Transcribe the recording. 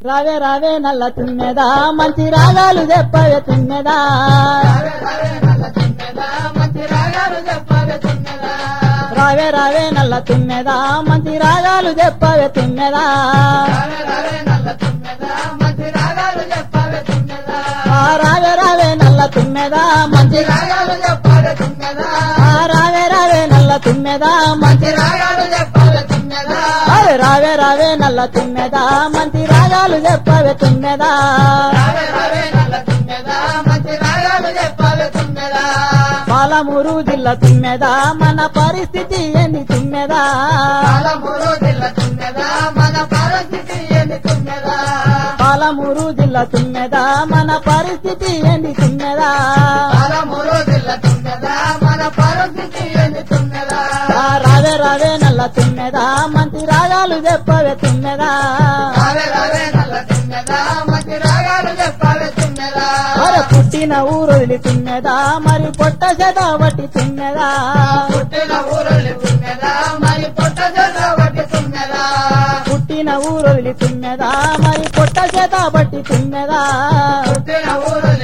రావే రావే నల్ల తుమ్మెదా మంచి రాగాలు చెప్పవే తుమ్మెదా రావే రావే నల్ల తుమ్మెదా మంచి రాగాలు చెప్పవే తుమ్మెదా ఆ రావే రావే నల్ల తుమ్మెదా మంచి ఆ రావే రావే నల్ల తుమ్మెదా మంచి అరే రావే రావే నల్ల తుమ్మెదా మంచి రాగాలు చెప్పవే తుమ్మెదా పాలమూరు జిల్లా తుమ్మెదా మన పరిస్థితి ఏంది తుమ్మెదా పాలమూరు జిల్లా తుమ్మెదా మన పరిస్థితి ఏంది తుమ్మెదా ఆ రావే రావే నల్ల తుమ్మెదా మంచి రాగాలు చెప్పవే తుమ్మెదా అరే పుట్టిన ఊరు వదిలి తుమ్మెదా మరి పొట్ట చెద బట్టి తుమ్మెదా పుట్టిన ఊరల్లి తుమ్మెదా మరి పొట్ట జొన్నబట్టి తుమ్మెదా పుట్టిన ఊరు వదిలి తుమ్మెదా మరి పొట్ట చెద బట్టి తుమ్మెదా పుట్టిన ఊరల్లి